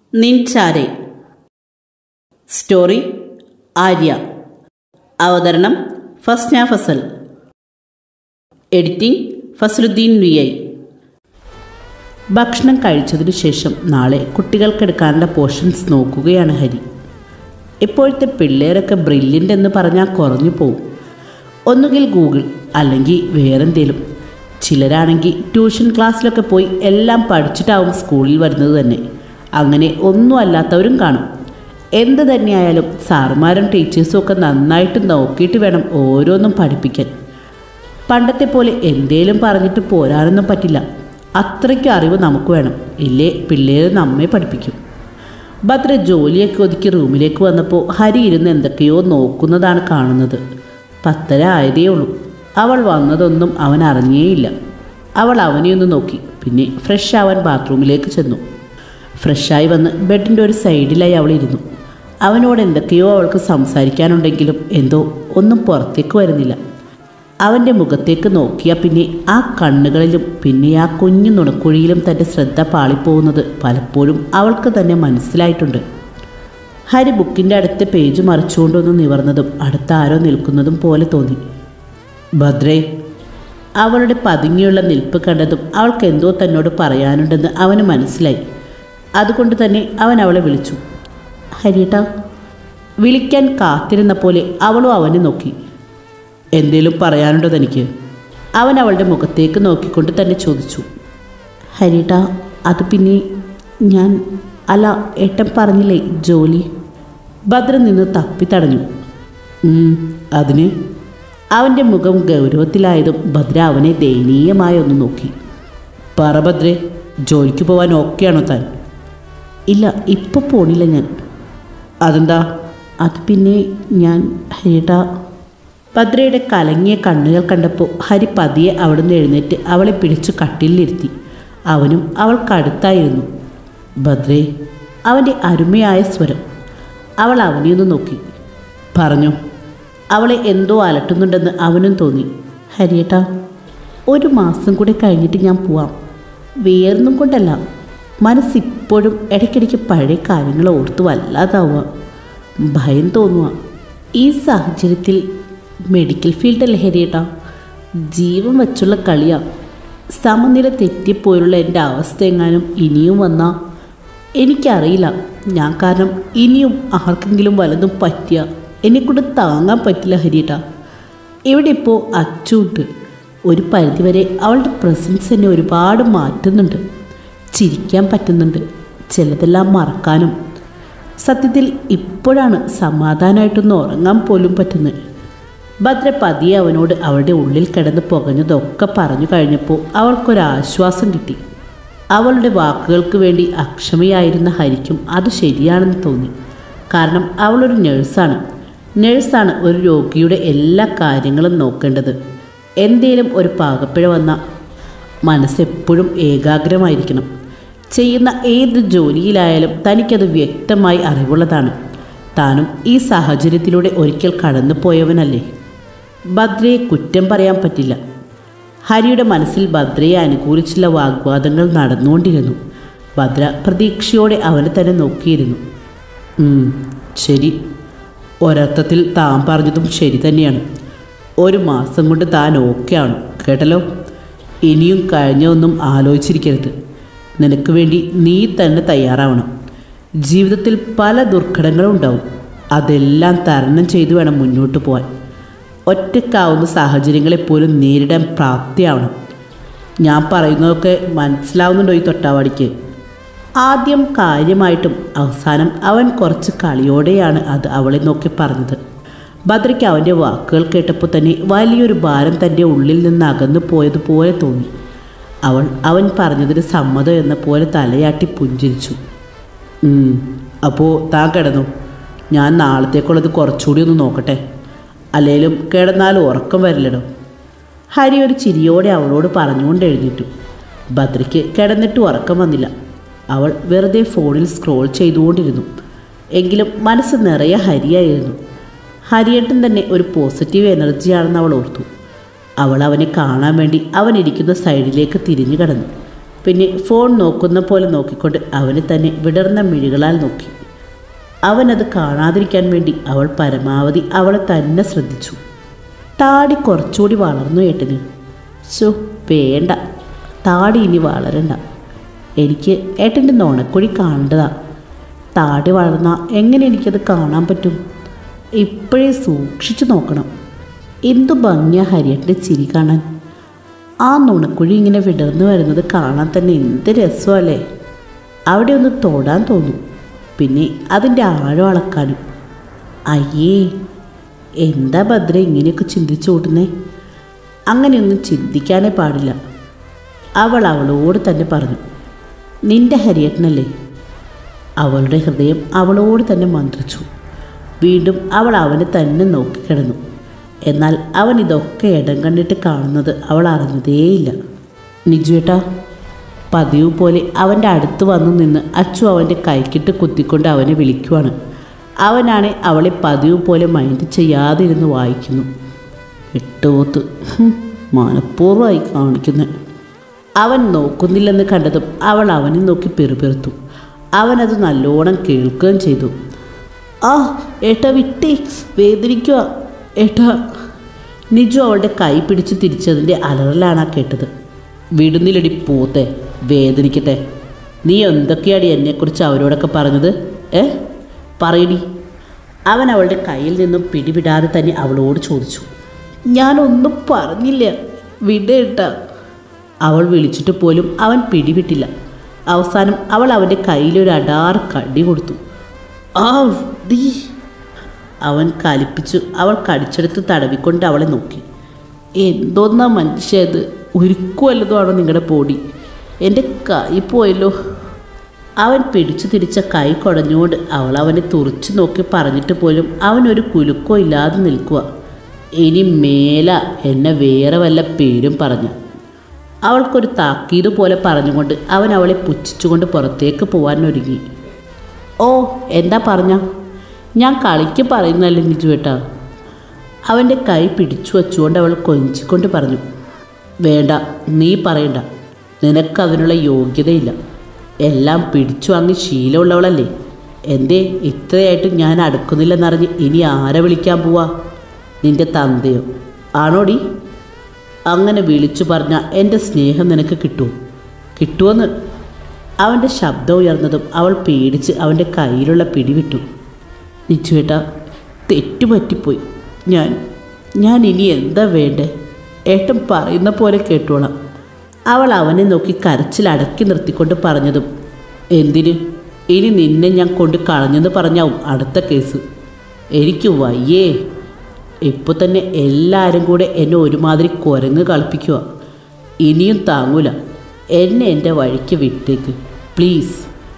നിൻചാരെ story Arya അവതരണം Fasna Fasal editing Fasaluddeen V I ഭക്ഷണം കഴിച്ചതിനു ശേഷം നാളെ കുട്ടികൾക്കെടുക്കാനുള്ള പോർഷൻസ് നോക്കുകയാണ് ഹരി ഇപ്പോഴത്തെ പിള്ളേരൊക്കെ ബ്രില്യൻ്റ് എന്ന് പറഞ്ഞാൽ കുറഞ്ഞു പോവും ഒന്നുകിൽ ഗൂഗിൾ അല്ലെങ്കിൽ വേറെന്തേലും ചിലരാണെങ്കിൽ ട്യൂഷൻ ക്ലാസ്സിലൊക്കെ പോയി എല്ലാം പഠിച്ചിട്ടാവും സ്കൂളിൽ വരുന്നത് തന്നെ അങ്ങനെ ഒന്നും അല്ലാത്തവരും കാണും എന്ത് തന്നെയായാലും സാറുമാരും ടീച്ചേഴ്സും ഒക്കെ നന്നായിട്ട് നോക്കിയിട്ട് വേണം ഓരോന്നും പഠിപ്പിക്കാൻ പണ്ടത്തെ പോലെ എന്തേലും പറഞ്ഞിട്ട് പോരാനൊന്നും പറ്റില്ല അത്രയ്ക്ക് അറിവ് നമുക്ക് വേണം ഇല്ലേ പിള്ളേർ നമ്മെ പഠിപ്പിക്കും ഭദ്ര ജോലിയൊക്കെ ഒതുക്കി റൂമിലേക്ക് വന്നപ്പോൾ ഹരി ഇരുന്ന് എന്തൊക്കെയോ നോക്കുന്നതാണ് കാണുന്നത് പത്തര ആയതേ ഉള്ളൂ അവൾ വന്നതൊന്നും അവൻ അറിഞ്ഞേയില്ല അവൾ അവനെ ഒന്ന് നോക്കി പിന്നെ ഫ്രഷ് ആവാൻ ബാത്റൂമിലേക്ക് ചെന്നു ഫ്രഷായി വന്ന് ബെഡിൻ്റെ ഒരു സൈഡിലായി അവൾ ഇരുന്നു അവനോട് എന്തൊക്കെയോ അവൾക്ക് സംസാരിക്കാനുണ്ടെങ്കിലും എന്തോ ഒന്നും പുറത്തേക്ക് വരുന്നില്ല അവൻ്റെ മുഖത്തേക്ക് നോക്കിയാൽ പിന്നെ ആ കണ്ണുകളിലും പിന്നെ ആ കുഞ്ഞു നുണക്കുഴിയിലും തൻ്റെ ശ്രദ്ധ പാളിപ്പോകുന്നത് പലപ്പോഴും അവൾക്ക് തന്നെ മനസ്സിലായിട്ടുണ്ട് ഹരി ബുക്കിൻ്റെ അടുത്ത പേജ് മറിച്ചുകൊണ്ടൊന്ന് നിവർന്നതും അടുത്ത ആരോ നിൽക്കുന്നതും പോലെ തോന്നി ഭദ്രേ അവളുടെ പതുങ്ങിയുള്ള നിൽപ്പ് കണ്ടതും അവൾക്ക് എന്തോ തന്നോട് പറയാനുണ്ടെന്ന് അവന് മനസ്സിലായി അതുകൊണ്ട് തന്നെ അവൻ അവളെ വിളിച്ചു ഹരിയേട്ടാ വിളിക്കാൻ കാത്തിരുന്ന പോലെ അവളും അവനെ നോക്കി എന്തേലും പറയാനുണ്ടോ തനിക്ക് അവൻ അവളുടെ മുഖത്തേക്ക് നോക്കിക്കൊണ്ട് തന്നെ ചോദിച്ചു ഹരിയേട്ടാ അത് പിന്നെ ഞാൻ അല്ല ഏട്ടൻ പറഞ്ഞില്ലേ ജോലി ഭദ്ര നിന്ന് തപ്പി തടഞ്ഞു "ഉം, അതിന് അവൻ്റെ മുഖം ഗൗരവത്തിലായതും ഭദ്ര അവനെ ദയനീയമായി ഒന്ന് നോക്കി പറ ഭദ്രേ ജോലിക്ക് പോവാൻ ഓക്കെയാണോ താൻ ഇല്ല ഇപ്പോൾ പോണില്ല ഞാൻ അതെന്താ അത് പിന്നെ ഞാൻ ഹരിയേട്ടാ ഭദ്രയുടെ കലങ്ങിയ കണ്ണുകൾ കണ്ടപ്പോൾ ഹരി പതിയെ അവിടുന്ന് എഴുന്നേറ്റ് അവളെ പിടിച്ചു കട്ടിലിരുത്തി അവനും അവൾക്കടുത്തായിരുന്നു ഭദ്രേ അവൻ്റെ അരുമയായ സ്വരം അവൾ അവനെ ഒന്ന് നോക്കി പറഞ്ഞു അവളെ എന്തോ അലട്ടുന്നുണ്ടെന്ന് അവനും തോന്നി ഹരിയേട്ടാ ഒരു മാസം കൂടെ കഴിഞ്ഞിട്ട് ഞാൻ പോവാം വേറൊന്നും കൊണ്ടല്ല മനസ്സിപ്പോഴും ഇടയ്ക്കിടയ്ക്ക് പഴയ കാര്യങ്ങൾ ഓർത്ത് വല്ലാതാവുക ഭയം തോന്നുക ഈ സാഹചര്യത്തിൽ മെഡിക്കൽ ഫീൽഡല്ലേ ഹരിയേട്ടാ ജീവൻ വച്ചുള്ള കളിയാ സമനില തെറ്റിപ്പോയുള്ള എൻ്റെ അവസ്ഥ എങ്ങാനും ഇനിയും വന്നാൽ എനിക്കറിയില്ല ഞാൻ കാരണം ഇനിയും ആർക്കെങ്കിലും വലതും പറ്റിയ എന്നെക്കൊണ്ട് താങ്ങാൻ പറ്റില്ല ഹരിയേട്ടാ ഇവിടെ ഇപ്പോൾ അച്ചുണ്ട് ഒരു പരിധിവരെ അവളുടെ പ്രസൻസ് എന്നെ ഒരുപാട് മാറ്റുന്നുണ്ട് ചിരിക്കാൻ പറ്റുന്നുണ്ട് ചിലതെല്ലാം മറക്കാനും സത്യത്തിൽ ഇപ്പോഴാണ് സമാധാനമായിട്ടൊന്ന് ഉറങ്ങാൻ പോലും പറ്റുന്നത് ഭദ്ര പതിയെ അവനോട് അവളുടെ ഉള്ളിൽ കിടന്ന് പുകഞ്ഞതൊക്കെ പറഞ്ഞു കഴിഞ്ഞപ്പോൾ അവൾക്കൊരാശ്വാസം കിട്ടി അവളുടെ വാക്കുകൾക്ക് വേണ്ടി അക്ഷമയായിരുന്ന ഹരിക്കും അത് ശരിയാണെന്ന് തോന്നി കാരണം അവളൊരു നഴ്സാണ് നഴ്സാണ് ഒരു രോഗിയുടെ എല്ലാ കാര്യങ്ങളും നോക്കേണ്ടത് എന്തേലും ഒരു പാകപ്പിഴ വന്നാൽ മനസ്സെപ്പോഴും ഏകാഗ്രമായിരിക്കണം ചെയ്യുന്ന ഏത് ജോലിയിലായാലും തനിക്കത് വ്യക്തമായി അറിവുള്ളതാണ് താനും ഈ സാഹചര്യത്തിലൂടെ ഒരിക്കൽ കടന്നു പോയവനല്ലേ ഭദ്രയെ കുറ്റം പറയാൻ പറ്റില്ല ഹരിയുടെ മനസ്സിൽ ഭദ്രയെ അനുകൂലിച്ചുള്ള വാഗ്വാദങ്ങൾ നടന്നുകൊണ്ടിരുന്നു ഭദ്ര പ്രതീക്ഷയോടെ അവനെ തന്നെ നോക്കിയിരുന്നു "ഉം, ശരി ഒരർത്ഥത്തിൽ താൻ പറഞ്ഞതും ശരി തന്നെയാണ് ഒരു മാസം കൊണ്ട് താൻ ഓക്കെയാണ് കേട്ടല്ലോ ഇനിയും കഴിഞ്ഞൊന്നും ആലോചിച്ചിരിക്കരുത് നിനക്ക് വേണ്ടി നീ തന്നെ തയ്യാറാവണം ജീവിതത്തിൽ പല ദുർഘടങ്ങളും ഉണ്ടാവും അതെല്ലാം തരണം ചെയ്തു വേണം മുന്നോട്ട് പോകാൻ ഒറ്റക്കാവുന്ന സാഹചര്യങ്ങളെപ്പോലും നേരിടാൻ പ്രാപ്തിയാവണം ഞാൻ പറയുന്നതൊക്കെ മനസ്സിലാവുന്നുണ്ടോ ഈ തൊട്ടാവാടിക്ക് ആദ്യം കാര്യമായിട്ടും അവസാനം അവൻ കുറച്ച് കളിയോടെയാണ് അത് അവളെ നോക്കി പറഞ്ഞത് ഭദ്രയ്ക്ക് അവൻ്റെ വാക്കുകൾ കേട്ടപ്പോൾ തന്നെ വലിയൊരു ഭാരം തൻ്റെ ഉള്ളിൽ നിന്ന് അകന്നു പോയതുപോലെ തോന്നി അവൾ അവൻ പറഞ്ഞതിന് സമ്മതം എന്ന പോലെ തലയാട്ടി പുഞ്ചിരിച്ചു "ഉം, അപ്പോൾ താൻ കിടന്നു ഞാൻ നാളത്തേക്കുള്ളത് കുറച്ചുകൂടി ഒന്ന് നോക്കട്ടെ അല്ലേലും കിടന്നാൽ ഉറക്കം വരില്ലടോ ഹരി ഒരു ചിരിയോടെ അവളോട് പറഞ്ഞുകൊണ്ട് എഴുന്നേറ്റു ഭദ്രയ്ക്ക് കിടന്നിട്ട് ഉറക്കം വന്നില്ല അവൾ വെറുതെ ഫോണിൽ സ്ക്രോൾ ചെയ്തുകൊണ്ടിരുന്നു എങ്കിലും മനസ്സ് നിറയെ ഹരിയായിരുന്നു ഹരിയേട്ടൻ തന്നെ ഒരു പോസിറ്റീവ് എനർജിയാണെന്ന് അവൾ ഓർത്തു അവൾ അവനെ കാണാൻ വേണ്ടി അവൻ ഇരിക്കുന്ന സൈഡിലേക്ക് തിരിഞ്ഞു കിടന്നു പിന്നെ ഫോൺ നോക്കുന്ന പോലെ നോക്കിക്കൊണ്ട് അവനെ തന്നെ വിടർന്ന മിഴികളാൽ നോക്കി അവനത് കാണാതിരിക്കാൻ വേണ്ടി അവൾ പരമാവധി അവളെ തന്നെ ശ്രദ്ധിച്ചു താടി കുറച്ചുകൂടി വളർന്നു ഏട്ടന് സോ വേണ്ട താടി ഇനി വളരണ്ട എനിക്ക് ഏട്ടൻ്റെ നുണക്കുഴി കാണേണ്ടതാ താടി വളർന്നാൽ എങ്ങനെ എനിക്കത് കാണാൻ പറ്റും ഇപ്പോഴേ സൂക്ഷിച്ചു നോക്കണം എന്തു ഭംഗിയാ ഹരിയേട്ടൻ്റെ ചിരി കാണാൻ ആ നുണക്കുഴി ഇങ്ങനെ വിടർന്നു വരുന്നത് കാണാൻ തന്നെ എന്ത് രസമല്ലേ അവിടെ ഒന്ന് തൊടാൻ തോന്നും പിന്നെ അതിൻ്റെ ആഴം അളക്കാനും അയ്യേ എന്താ ഭദ്ര ഇങ്ങനെയൊക്കെ ചിന്തിച്ചു കൂട്ടുന്നേ അങ്ങനെയൊന്നും ചിന്തിക്കാനേ പാടില്ല അവൾ അവളോട് തന്നെ പറഞ്ഞു നിന്റെ ഹരിയേട്ടനല്ലേ അവളുടെ ഹൃദയം അവളോട് തന്നെ മന്ത്രിച്ചു വീണ്ടും അവൾ അവനെ തന്നെ നോക്കിക്കിടന്നു എന്നാൽ അവൻ ഇതൊക്കെ ഇടം കണ്ടിട്ട് കാണുന്നത് അവൾ അറിഞ്ഞതേയില്ല നിജുവേട്ടാ പതിവ് പോലെ അവൻ്റെ അടുത്ത് വന്നു നിന്ന് അച്ചു അവൻ്റെ കൈക്കിട്ട് കുത്തിക്കൊണ്ട് അവനെ വിളിക്കുവാണ് അവനാണ് അവളെ പതിവ് പോലെ മൈൻഡ് ചെയ്യാതെ ഇരുന്ന് വായിക്കുന്നു എട്ടോത്ത് ഹും, മനഃപൂർവ്വമായി കാണിക്കുന്നത് അവൻ നോക്കുന്നില്ലെന്ന് കണ്ടതും അവൾ അവനെ നോക്കി പെറുപെറുത്തു അവനത് നല്ലോണം കേൾക്കുകയും ചെയ്തു ആ ഏട്ടാ വിട്ടേ വേദനിക്കുക ഏട്ടാ നിജു അവളുടെ കൈ പിടിച്ച് തിരിച്ചതിൻ്റെ അലറലാണ് ആ കേട്ടത് വിടുന്നില്ലടി പോത്തെ വേദനിക്കട്ടെ നീ എന്തൊക്കെയാടി എന്നെക്കുറിച്ച് അവരോടൊക്കെ പറഞ്ഞത് ഏ പറയടി അവൻ അവളുടെ കയ്യിൽ നിന്നും പിടിവിടാതെ തന്നെ അവളോട് ചോദിച്ചു ഞാനൊന്നും പറഞ്ഞില്ല വിടേട്ട അവൾ വിളിച്ചിട്ട് പോലും അവൻ പിടിവിട്ടില്ല അവസാനം അവൾ അവൻ്റെ കയ്യിലൊരു അടാർ കടി കൊടുത്തു ആ ദീ അവൻ കലിപ്പിച്ചു അവൾ കടിച്ചെടുത്ത് തടവിക്കൊണ്ട് അവളെ നോക്കി എന്തോന്നാ മനുഷ്യ ഇത് ഉരുക്കുവല്ലതുമാണോ നിങ്ങളുടെ പൊടി എൻ്റെ കൈ പോയല്ലോ അവൻ പിടിച്ചു തിരിച്ച കൈ കുടഞ്ഞുകൊണ്ട് അവൾ അവനെ തുറച്ചു നോക്കി പറഞ്ഞിട്ട് പോലും അവനൊരു കുലുക്കോ ഇല്ലാതെ നിൽക്കുക ഇനി മേല എന്നെ വേറെ വല്ല പേരും പറഞ്ഞു അവൾക്കൊരു താക്കീത് പോലെ പറഞ്ഞുകൊണ്ട് അവൻ അവളെ പുച്ഛിച്ചുകൊണ്ട് പുറത്തേക്ക് പോകാൻ ഒരുങ്ങി ഓ എന്താ പറഞ്ഞ ഞാൻ കളിക്ക് പറയുന്നല്ലേ നിജുവേട്ടാ അവൻ്റെ കൈ പിടിച്ചു വച്ചുകൊണ്ട് അവൾ കൊഞ്ചിക്കൊണ്ട് പറഞ്ഞു വേണ്ട നീ പറയണ്ട നിനക്ക് അതിനുള്ള യോഗ്യതയില്ല എല്ലാം പിടിച്ചു വാങ്ങി ശീലമുള്ളവളല്ലേ എന്തേ ഇത്രയായിട്ട് ഞാൻ അടുക്കുന്നില്ലെന്നറിഞ്ഞ് ഇനി ആരെ വിളിക്കാൻ പോവാ നിന്റെ തന്തയോ ആണോടി അങ്ങനെ വിളിച്ചു പറഞ്ഞ എൻ്റെ സ്നേഹം നിനക്ക് കിട്ടുമോ കിട്ടുമെന്ന് അവൻ്റെ ശബ്ദം ഉയർന്നതും അവൾ പേടിച്ച് അവൻ്റെ കയ്യിലുള്ള പിടി വിട്ടു നിച്ചുവേട്ടാ തെറ്റുപറ്റിപ്പോയി ഞാൻ ഞാൻ ഇനി എന്താ വേണ്ടേ ഏട്ടൻ പറയുന്ന പോലെ കേട്ടോളാം അവൾ അവനെ നോക്കി കരച്ചിൽ അടക്കി നിർത്തിക്കൊണ്ട് പറഞ്ഞതും എന്തിന് ഇനി നിന്നെ ഞാൻ കൊണ്ട് കളഞ്ഞെന്ന് പറഞ്ഞാവും അടുത്ത കേസ് എനിക്ക് വയ്യേ ഇപ്പോൾ തന്നെ എല്ലാവരും കൂടെ എന്നെ ഒരുമാതിരി കുരങ്ങ് കളിപ്പിക്കുക ഇനിയും താങ്ങൂല എന്നെ എൻ്റെ വഴിക്ക് വിട്ടേക്ക് പ്ലീസ്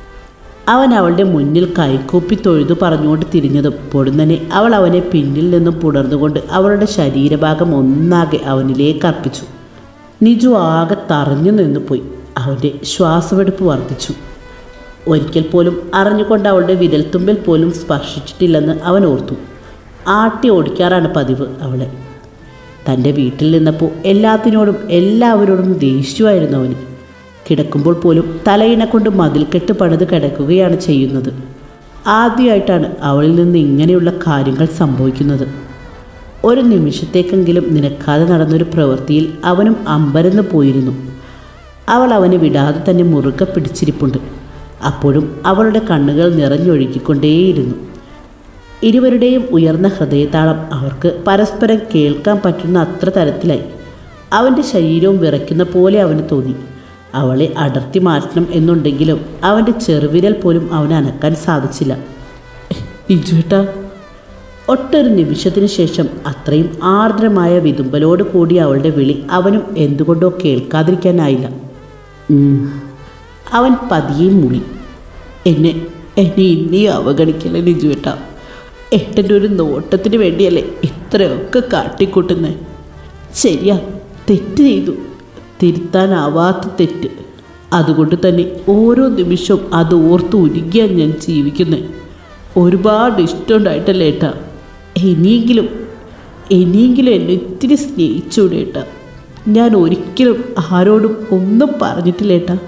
അവൻ അവളുടെ മുന്നിൽ കൈകൂപ്പി തൊഴുതു പറഞ്ഞുകൊണ്ട് തിരിഞ്ഞതും പൊടുന്നനെ അവൾ അവനെ പിന്നിൽ നിന്നും പുണർന്നുകൊണ്ട് അവളുടെ ശരീരഭാഗം ഒന്നാകെ അവനിലേക്ക് അർപ്പിച്ചു നിജു ആകെ തറഞ്ഞു നിന്നു പോയി അവൻ്റെ ശ്വാസമെടുപ്പ് വർദ്ധിച്ചു ഒരിക്കൽ പോലും അറിഞ്ഞുകൊണ്ട് അവളുടെ വിരൽത്തുമ്പിൽ പോലും സ്പർശിച്ചിട്ടില്ലെന്ന് അവൻ ഓർത്തു ആട്ടി ഓടിക്കാറാണ് പതിവ് അവളെ തൻ്റെ വീട്ടിൽ നിന്നപ്പോൾ എല്ലാത്തിനോടും എല്ലാവരോടും ദേഷ്യമായിരുന്നു അവന് കിടക്കുമ്പോൾ പോലും തലയിണ കൊണ്ട് മതിൽക്കെട്ട് പണിത് കിടക്കുകയാണ് ചെയ്യുന്നത് ആദ്യമായിട്ടാണ് അവളിൽ നിന്ന് ഇങ്ങനെയുള്ള കാര്യങ്ങൾ സംഭവിക്കുന്നത് ഒരു നിമിഷത്തേക്കെങ്കിലും നിനക്കാതെ നടന്നൊരു പ്രവൃത്തിയിൽ അവനും അമ്പരന്ന് പോയിരുന്നു അവൾ അവനെ വിടാതെ തന്നെ മുറുകെ പിടിച്ചിരിപ്പുണ്ട് അപ്പോഴും അവളുടെ കണ്ണുകൾ നിറഞ്ഞൊഴുകിക്കൊണ്ടേയിരുന്നു ഇരുവരുടെയും ഉയർന്ന ഹൃദയതാളം അവർക്ക് പരസ്പരം കേൾക്കാൻ പറ്റുന്ന അത്ര തരത്തിലായി അവൻ്റെ ശരീരവും വിറയ്ക്കുന്ന പോലെ അവന് തോന്നി അവളെ അടർത്തി മാറ്റണം എന്നുണ്ടെങ്കിലും അവൻ്റെ ചെറുവിരൽ പോലും അവന് അനക്കാൻ സാധിച്ചില്ല ഇജുവേട്ടാ ഒട്ടൊരു നിമിഷത്തിന് ശേഷം അത്രയും ആർദ്രമായ വിതുമ്പലോട് കൂടി അവളുടെ വിളി അവനും എന്തുകൊണ്ടോ കേൾക്കാതിരിക്കാനായില്ല ഉം. അവൻ പതിയെ മുളി എന്നെ എന്നെ ഇനിയും അവഗണിക്കല്ലേ നിജുവേട്ടാ ഏട്ടൻ്റെ ഒരു നോട്ടത്തിന് വേണ്ടിയല്ലേ ഇത്രയൊക്കെ കാട്ടിക്കൂട്ടുന്നേ ശരിയാ തെറ്റ് ചെയ്തു തിരുത്താനാവാത്ത തെറ്റ് അതുകൊണ്ട് തന്നെ ഓരോ നിമിഷവും അത് ഓർത്ത് ഉരുകിയാണ് ഞാൻ ജീവിക്കുന്നത് ഒരുപാട് ഇഷ്ടമുണ്ടായിട്ടല്ലേ ഏട്ടാ ഇനിയെങ്കിലും ഇനിയെങ്കിലും എന്നെ ഇത്തിരി സ്നേഹിച്ചൂടെ ഏട്ടാ ഞാൻ ഒരിക്കലും ആരോടും ഒന്നും പറഞ്ഞിട്ടില്ല ഏട്ടാ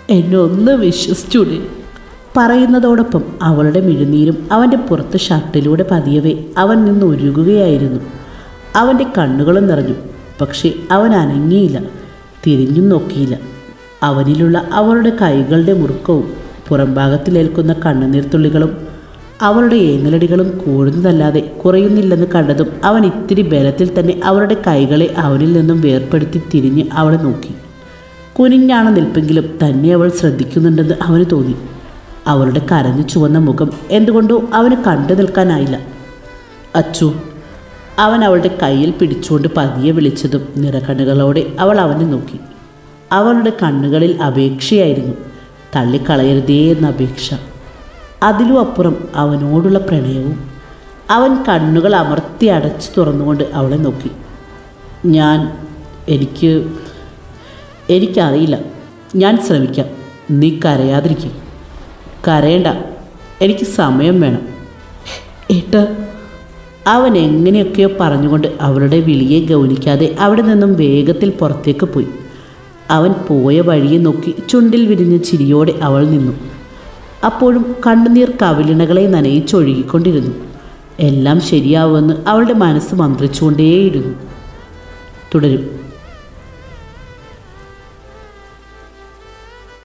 എന്നെ ഒന്ന് വിശ്വസിച്ചൂടെ പറയുന്നതോടൊപ്പം അവളുടെ മിഴുനീരും അവൻ്റെ പുറത്ത് ഷർട്ടിലൂടെ പതിയവേ അവൻ നിന്ന് ഒരുകുകയായിരുന്നു അവൻ്റെ കണ്ണുകളും നിറഞ്ഞു പക്ഷേ അവൻ അനങ്ങിയില്ല തിരിഞ്ഞും നോക്കിയില്ല അവനിലുള്ള അവളുടെ കൈകളുടെ മുറുക്കവും പുറംഭാഗത്തിലേൽക്കുന്ന കണ്ണുനീർത്തുള്ളികളും അവളുടെ ഏങ്ങലടികളും കൂടുന്നതല്ലാതെ കുറയുന്നില്ലെന്ന് കണ്ടതും അവൻ ഇത്തിരി ബലത്തിൽ തന്നെ അവളുടെ കൈകളെ അവനിൽ നിന്നും വേർപ്പെടുത്തി തിരിഞ്ഞ് അവളെ നോക്കി കുനിഞ്ഞാണ് നിൽപ്പെങ്കിലും തന്നെ അവൾ ശ്രദ്ധിക്കുന്നുണ്ടെന്ന് അവന് തോന്നി അവളുടെ കരഞ്ഞു ചുവന്ന മുഖം എന്തുകൊണ്ടോ അവന് കണ്ടു നിൽക്കാനായില്ല അച്ചു അവൻ അവളുടെ കയ്യിൽ പിടിച്ചുകൊണ്ട് പതിയെ വിളിച്ചതും നിറക്കണ്ണുകളോടെ അവൾ അവനെ നോക്കി അവളുടെ കണ്ണുകളിൽ അപേക്ഷയായിരുന്നു തള്ളിക്കളയരുതേ എന്ന അപേക്ഷ അതിലും അപ്പുറം അവനോടുള്ള പ്രണയവും അവൻ കണ്ണുകൾ അമർത്തി അടച്ചു തുറന്നുകൊണ്ട് അവളെ നോക്കി ഞാൻ എനിക്ക് എനിക്കറിയില്ല ഞാൻ ശ്രമിക്കാം നീ കരയാതിരിക്കും കരയണ്ട എനിക്ക് സമയം വേണം ഏട്ടാ അവൻ എങ്ങനെയൊക്കെയോ പറഞ്ഞുകൊണ്ട് അവളുടെ വിളിയെ ഗൗനിക്കാതെ അവിടെ നിന്നും വേഗത്തിൽ പുറത്തേക്ക് പോയി അവൻ പോയ വഴിയെ നോക്കി ചുണ്ടിൽ വിരിഞ്ഞ ചിരിയോടെ അവൾ നിന്നു അപ്പോഴും കണ്ണുനീർ കവിളിണകളെ നനയിച്ചൊഴുകിക്കൊണ്ടിരുന്നു എല്ലാം ശരിയാവുമെന്ന് അവളുടെ മനസ്സ് മന്ത്രിച്ചുകൊണ്ടേയിരുന്നു തുടരും